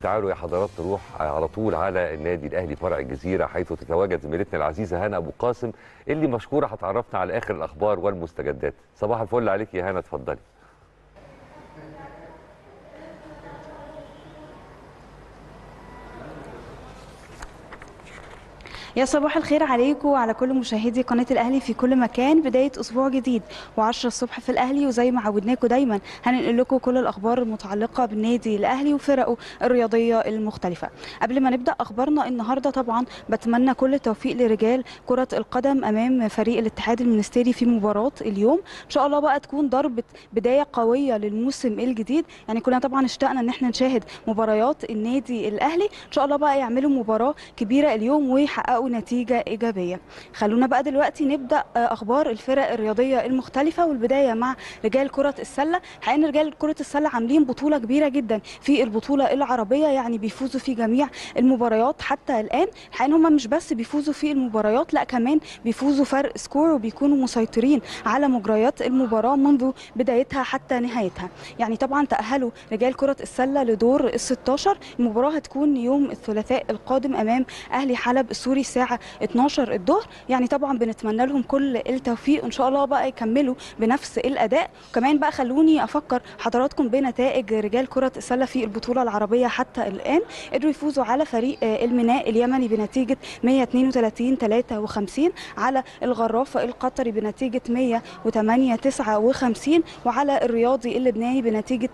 تعالوا يا حضرات نروح على طول على النادي الاهلي فرع الجزيره حيث تتواجد زميلتنا العزيزه هنا ابو قاسم اللي مشكوره هتعرفنا على اخر الاخبار والمستجدات صباح الفل عليك يا هنا اتفضلي يا صباح الخير عليكم وعلى كل مشاهدي قناه الاهلي في كل مكان بدايه اسبوع جديد و10 الصبح في الاهلي وزي ما عودناكم دايما هننقل لكم كل الاخبار المتعلقه بالنادي الاهلي وفرقه الرياضيه المختلفه قبل ما نبدا اخبارنا النهارده طبعا بتمنى كل التوفيق لرجال كره القدم امام فريق الاتحاد المنستيري في مباراه اليوم ان شاء الله بقى تكون ضربه بدايه قويه للموسم الجديد يعني كنا طبعا اشتقنا ان احنا نشاهد مباريات النادي الاهلي ان شاء الله بقى يعملوا مباراه كبيره اليوم ويحققوا يحققوا نتيجة إيجابية خلونا بقى دلوقتي نبدأ أخبار الفرق الرياضية المختلفة والبداية مع رجال كرة السلة حقيقة رجال كرة السلة عاملين بطولة كبيرة جدا في البطولة العربية يعني بيفوزوا في جميع المباريات حتى الآن حقيقة هم مش بس بيفوزوا في المباريات لا كمان بيفوزوا فرق سكور وبيكونوا مسيطرين على مجريات المباراة منذ بدايتها حتى نهايتها يعني طبعا تأهلوا رجال كرة السلة لدور ال 16 المباراة هتكون يوم الثلاثاء القادم أمام أهلي حلب السوري الساعة 12 الظهر يعني طبعا بنتمنى لهم كل التوفيق وإن شاء الله بقى يكملوا بنفس الأداء وكمان بقى خلوني أفكر حضراتكم بنتائج رجال كرة السلة في البطولة العربية حتى الآن قدروا يفوزوا على فريق الميناء اليمني بنتيجة 132 53 على الغرافة القطري بنتيجة 108 59 وعلى الرياضي اللبناني بنتيجة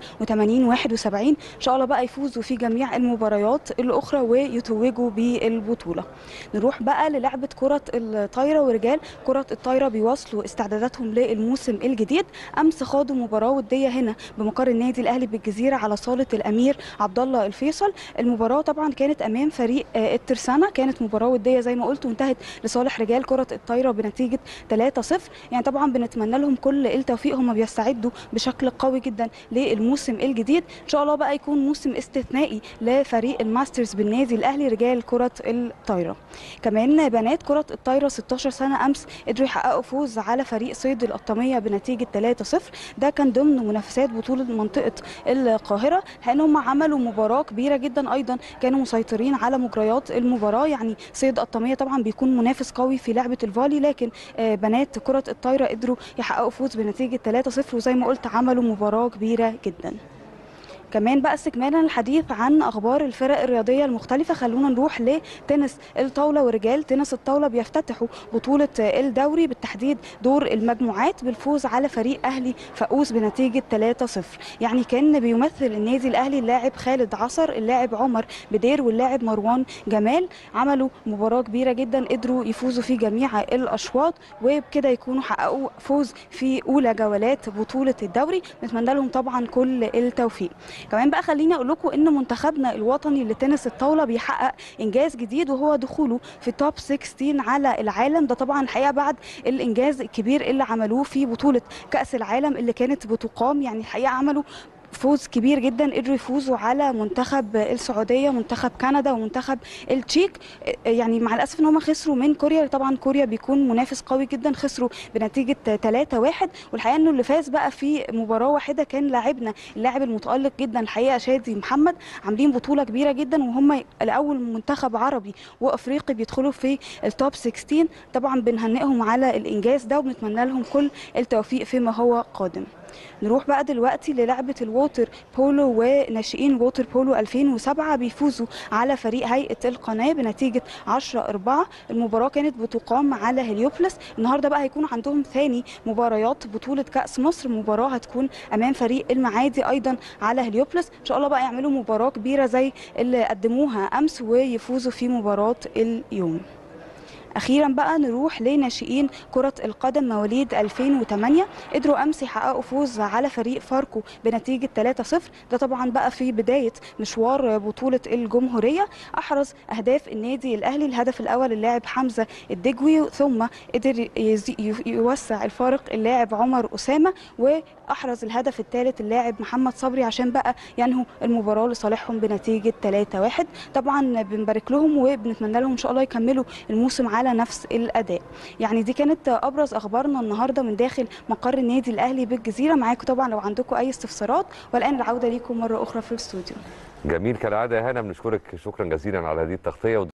88 71 إن شاء الله بقى يفوزوا في جميع المباريات الأخرى ويتوجوا بالبطولة نروح بقى للعبة كرة الطايرة ورجال كرة الطايرة بيواصلوا استعداداتهم للموسم الجديد أمس خاضوا مباراة ودية هنا بمقر النادي الأهلي بالجزيرة على صالة الأمير عبد الله الفيصل المباراة طبعا كانت أمام فريق الترسانة كانت مباراة ودية زي ما قلت وانتهت لصالح رجال كرة الطايرة بنتيجة 3-0 يعني طبعا بنتمنى لهم كل التوفيق هم بيستعدوا بشكل قوي جدا للموسم الجديد إن شاء الله بقى يكون موسم استثنائي لفريق الماسترز بالنادي الأهلي رجال كرة الطايرة كمان بنات كرة الطايرة 16 سنة أمس قدروا يحققوا فوز على فريق صيد القطامية بنتيجة 3-0 ده كان ضمن منافسات بطولة منطقة القاهرة لأن هم عملوا مباراة كبيرة جدا أيضا كانوا مسيطرين على مجريات المباراة يعني صيد القطامية طبعا بيكون منافس قوي في لعبة الفولي لكن بنات كرة الطايرة قدروا يحققوا فوز بنتيجة 3-0 وزي ما قلت عملوا مباراة كبيرة جدا كمان بقى استكمالا الحديث عن اخبار الفرق الرياضيه المختلفه خلونا نروح لتنس الطاوله ورجال تنس الطاوله بيفتتحوا بطوله الدوري بالتحديد دور المجموعات بالفوز على فريق اهلي فؤوس بنتيجه 3-0 يعني كان بيمثل النادي الاهلي اللاعب خالد عصر اللاعب عمر بدير واللاعب مروان جمال عملوا مباراه كبيره جدا قدروا يفوزوا في جميع الاشواط وبكده يكونوا حققوا فوز في اولى جولات بطوله الدوري نتمنى لهم طبعا كل التوفيق كمان بقى خليني اقول لكم ان منتخبنا الوطني لتنس الطاوله بيحقق انجاز جديد وهو دخوله في توب 16 على العالم ده طبعا الحقيقه بعد الانجاز الكبير اللي عملوه في بطوله كاس العالم اللي كانت بتقام يعني الحقيقه عملوا فوز كبير جدا قدروا يفوزوا على منتخب السعوديه منتخب كندا ومنتخب التشيك يعني مع الاسف ان هم خسروا من كوريا طبعا كوريا بيكون منافس قوي جدا خسروا بنتيجه 3-1 والحقيقه انه اللي فاز بقى في مباراه واحده كان لاعبنا اللاعب المتالق جدا الحقيقه شادي محمد عاملين بطوله كبيره جدا وهم الاول منتخب عربي وافريقي بيدخلوا في التوب 16 طبعا بنهنئهم على الانجاز ده وبنتمنى لهم كل التوفيق فيما هو قادم نروح بقى دلوقتي للعبة الووتر بولو وناشئين ووتر بولو 2007 بيفوزوا على فريق هيئة القناة بنتيجة 10 4 المباراة كانت بتقام على هليوبلس النهاردة بقى هيكون عندهم ثاني مباريات بطولة كأس مصر مباراة هتكون أمام فريق المعادي أيضا على هليوبلس إن شاء الله بقى يعملوا مباراة كبيرة زي اللي قدموها أمس ويفوزوا في مباراة اليوم اخيرا بقى نروح لناشئين كره القدم مواليد 2008 قدروا امس يحققوا فوز على فريق فاركو بنتيجه 3-0 ده طبعا بقى في بدايه مشوار بطوله الجمهوريه احرز اهداف النادي الاهلي الهدف الاول اللاعب حمزه الدجوي ثم قدر يوسع الفارق اللاعب عمر اسامه واحرز الهدف الثالث اللاعب محمد صبري عشان بقى ينهوا المباراه لصالحهم بنتيجه 3-1 طبعا بنبارك لهم وبنتمنى لهم ان شاء الله يكملوا الموسم على نفس الاداء يعني دي كانت ابرز اخبارنا النهارده من داخل مقر النادي الاهلي بالجزيره معاكم طبعا لو عندكم اي استفسارات والان العوده ليكم مره اخرى في الاستوديو جميل كالعاده يا هنا بنشكرك شكرا جزيلا على هذه التغطيه